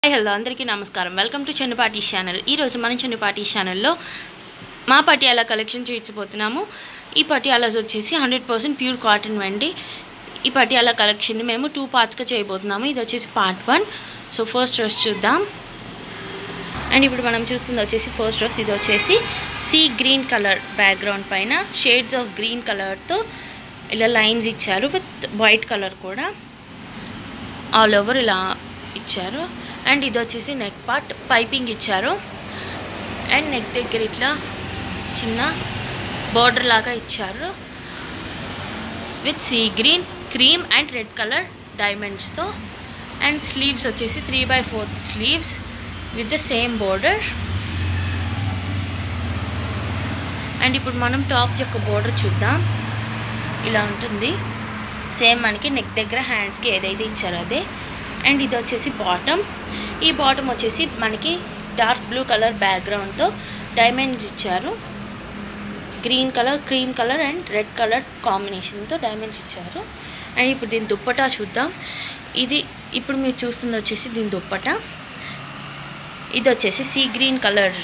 hi hello అందరికీ నమస్కారం welcome to Chennupati channel ఈరోజు మన చెన్నుపాటి ఛానల్లో మా పటియాలా కలెక్షన్ చూపించబోతున్నాము ఈ పటియాలాస్ వచ్చేసి హండ్రెడ్ పర్సెంట్ ప్యూర్ కాటన్ వండి ఈ పటియాలా కలెక్షన్ మేము టూ పార్ట్స్గా చేయబోతున్నాము ఇది వచ్చేసి part one so first dress చూద్దాం అండ్ ఇప్పుడు మనం చూస్తుంది వచ్చేసి ఫస్ట్ డ్రెస్ ఇది వచ్చేసి సీ గ్రీన్ కలర్ బ్యాక్గ్రౌండ్ పైన షేడ్స్ ఆఫ్ గ్రీన్ కలర్తో ఇలా లైన్స్ ఇచ్చారు విత్ వైట్ కలర్ కూడా ఆల్ ఓవర్ ఇలా ఇచ్చారు అండ్ ఇది వచ్చేసి నెక్ పార్ట్ పైపింగ్ ఇచ్చారు అండ్ నెక్ దగ్గర ఇట్లా చిన్న బార్డర్ లాగా ఇచ్చారు with sea green cream and red colour డైమండ్స్తో అండ్ స్లీవ్స్ వచ్చేసి three by fourth sleeves with the same border and ఇప్పుడు మనం టాప్ యొక్క బోర్డర్ చూద్దాం ఇలా ఉంటుంది సేమ్ మనకి నెక్ దగ్గర హ్యాండ్స్కి ఏదైతే ఇచ్చారో అదే అండ్ ఇది వచ్చేసి బాటమ్ ఈ బాటమ్ వచ్చేసి మనకి డార్క్ బ్లూ కలర్ బ్యాక్గ్రౌండ్తో డైమండ్స్ ఇచ్చారు green colour cream colour and red colour కాంబినేషన్తో డైమండ్స్ ఇచ్చారు అండ్ ఇప్పుడు దీని దుప్పటా చూద్దాం ఇది ఇప్పుడు మీరు చూస్తుంది వచ్చేసి దీని దుప్పటా ఇది వచ్చేసి sea green colour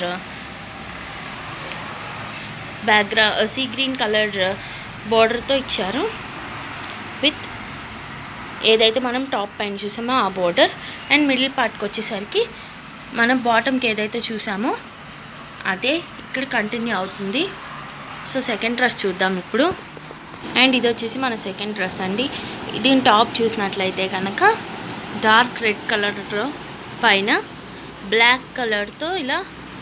background sea green colour బార్డర్తో ఇచ్చారు విత్ ఏదైతే మనం టాప్ పైన చూసామో ఆ బోర్డర్ అండ్ మిడిల్ పార్ట్కి వచ్చేసరికి మనం బాటమ్కి ఏదైతే చూసామో అదే ఇక్కడ కంటిన్యూ అవుతుంది సో సెకండ్ డ్రెస్ చూద్దాం ఇప్పుడు అండ్ ఇది వచ్చేసి మన సెకండ్ డ్రెస్ అండి దీని టాప్ చూసినట్లయితే కనుక డార్క్ రెడ్ కలర్ పైన బ్లాక్ కలర్తో ఇలా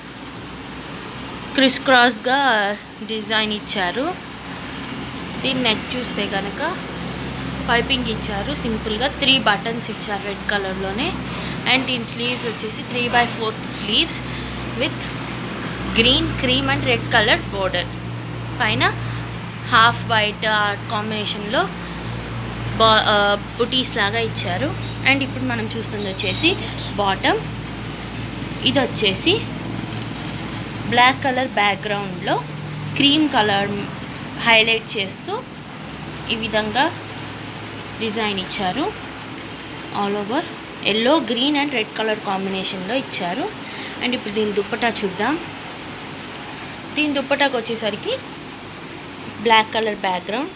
క్రిస్ క్రాస్గా డిజైన్ ఇచ్చారు దీని నెక్ చూస్తే కనుక పైపింగ్ ఇచ్చారు సింపుల్గా త్రీ బటన్స్ ఇచ్చారు రెడ్ కలర్లోనే అండ్ దీని స్లీవ్స్ వచ్చేసి three by fourth sleeves with green cream and red colour border పైన హాఫ్ వైట్ కాంబినేషన్లో బా బుటీస్ లాగా ఇచ్చారు అండ్ ఇప్పుడు మనం చూస్తుంది వచ్చేసి బాటమ్ ఇది వచ్చేసి బ్లాక్ కలర్ బ్యాక్గ్రౌండ్లో క్రీమ్ కలర్ హైలైట్ చేస్తూ ఈ విధంగా డిజైన్ ఇచ్చారు all over yellow green and red colour కాంబినేషన్లో ఇచ్చారు అండ్ ఇప్పుడు దీని దుప్పటా చూద్దాం దీని దుప్పటాకి వచ్చేసరికి బ్లాక్ కలర్ బ్యాక్గ్రౌండ్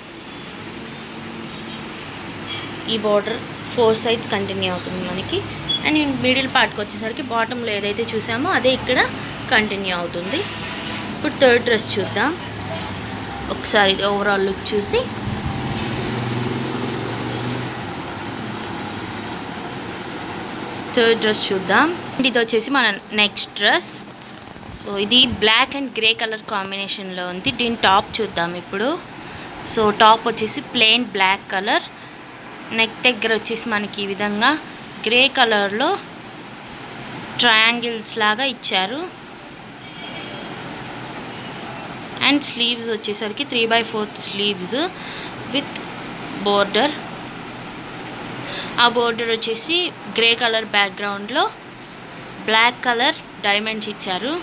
ఈ బార్డర్ ఫోర్ సైడ్స్ కంటిన్యూ అవుతుంది మనకి అండ్ మిడిల్ పార్ట్కి వచ్చేసరికి బాటంలో ఏదైతే చూసామో అదే ఇక్కడ కంటిన్యూ అవుతుంది ఇప్పుడు థర్డ్ డ్రెస్ చూద్దాం ఒకసారి ఓవరాల్ లుక్ చూసి థర్డ్ డ్రెస్ చూద్దాం ఇది వచ్చేసి మన నెక్స్ట్ డ్రెస్ సో ఇది బ్లాక్ అండ్ గ్రే కలర్ కాంబినేషన్లో ఉంది దీని టాప్ చూద్దాం ఇప్పుడు సో టాప్ వచ్చేసి ప్లెయిన్ బ్లాక్ కలర్ నెక్ దగ్గర వచ్చేసి మనకి ఈ విధంగా గ్రే కలర్లో ట్రయాంగిల్స్ లాగా ఇచ్చారు అండ్ స్లీవ్స్ వచ్చేసరికి three by fourth sleeves with border ఆ బోర్డర్ వచ్చేసి గ్రే కలర్ బ్యాక్గ్రౌండ్లో బ్లాక్ కలర్ డైమండ్స్ ఇచ్చారు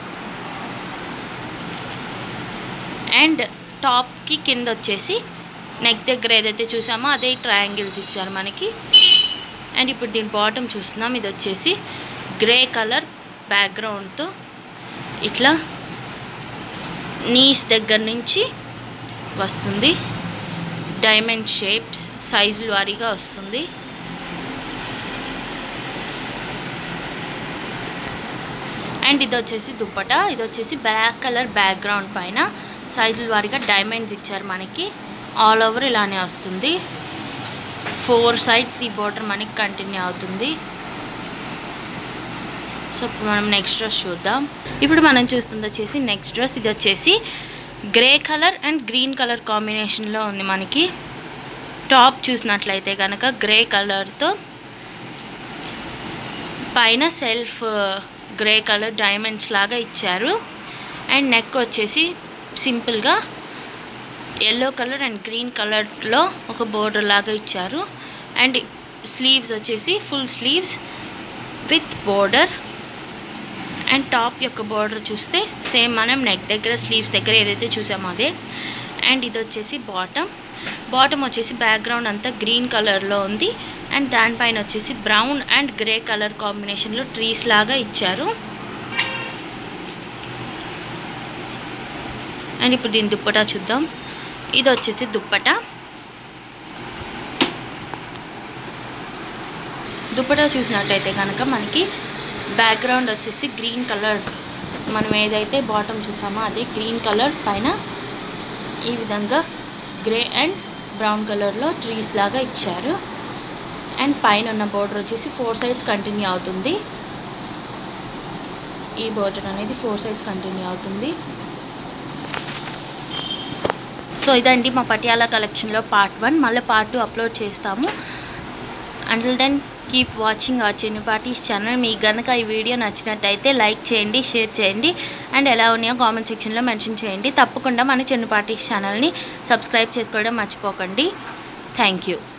అండ్ టాప్కి కింద వచ్చేసి నెక్ దగ్గర ఏదైతే చూసామో అదే ట్రయాంగిల్స్ ఇచ్చారు మనకి అండ్ ఇప్పుడు దీని బాటమ్ చూస్తున్నాం ఇది వచ్చేసి గ్రే కలర్ బ్యాక్గ్రౌండ్తో ఇట్లా నీస్ దగ్గర నుంచి వస్తుంది డైమండ్ షేప్స్ సైజుల వారీగా వస్తుంది అండ్ ఇది వచ్చేసి దుప్పట ఇది వచ్చేసి బ్లాక్ కలర్ బ్యాక్గ్రౌండ్ పైన సైజుల వారీగా డైమండ్స్ ఇచ్చారు మనకి ఆల్ ఓవర్ ఇలానే వస్తుంది ఫోర్ సైడ్స్ ఈ బోర్డర్ మనకి కంటిన్యూ అవుతుంది సో ఇప్పుడు మనం నెక్స్ట్ డ్రెస్ చూద్దాం ఇప్పుడు మనం చూస్తుంది వచ్చేసి నెక్స్ట్ డ్రెస్ ఇది వచ్చేసి grey colour and green colour కాంబినేషన్లో ఉంది మనకి టాప్ చూసినట్లయితే కనుక గ్రే కలర్తో పైన సెల్ఫ్ గ్రే కలర్ డైమండ్స్ లాగా ఇచ్చారు అండ్ నెక్ వచ్చేసి సింపుల్గా ఎల్లో కలర్ అండ్ గ్రీన్ కలర్లో ఒక బోర్డర్ లాగా ఇచ్చారు అండ్ స్లీవ్స్ వచ్చేసి full sleeves with border and top యొక్క బార్డర్ చూస్తే సేమ్ మనం నెక్ దగ్గర స్లీవ్స్ దగ్గర ఏదైతే చూసామో అదే అండ్ ఇది వచ్చేసి బాటమ్ బాటమ్ వచ్చేసి బ్యాక్గ్రౌండ్ అంతా గ్రీన్ కలర్లో ఉంది అండ్ దానిపైన వచ్చేసి బ్రౌన్ అండ్ గ్రే కలర్ కాంబినేషన్లో ట్రీస్ లాగా ఇచ్చారు అండ్ ఇప్పుడు దీని దుప్పటా చూద్దాం ఇది వచ్చేసి దుప్పటా దుప్పటా చూసినట్టయితే కనుక మనకి బ్యాక్గ్రౌండ్ వచ్చేసి గ్రీన్ కలర్ మనం ఏదైతే బాటమ్ చూసామో అదే గ్రీన్ కలర్ పైన ఈ విధంగా గ్రే అండ్ బ్రౌన్ కలర్లో ట్రీస్ లాగా ఇచ్చారు అండ్ పైన ఉన్న బోర్డర్ వచ్చేసి ఫోర్ సైడ్స్ కంటిన్యూ అవుతుంది ఈ బోర్డర్ అనేది ఫోర్ సైడ్స్ కంటిన్యూ అవుతుంది సో ఇదండి మా పటియాలా కలెక్షన్లో పార్ట్ వన్ మళ్ళీ పార్ట్ టూ అప్లోడ్ చేస్తాము until then keep watching our Chinnapatis channel మీకు గనక ఈ వీడియో నచ్చినట్టయితే లైక్ చేయండి షేర్ చేయండి అండ్ ఎలా ఉన్నాయో కామెంట్ సెక్షన్లో మెన్షన్ చేయండి తప్పకుండా మన చిన్నపాటీస్ ఛానల్ని సబ్స్క్రైబ్ చేసుకోవడం మర్చిపోకండి థ్యాంక్ యూ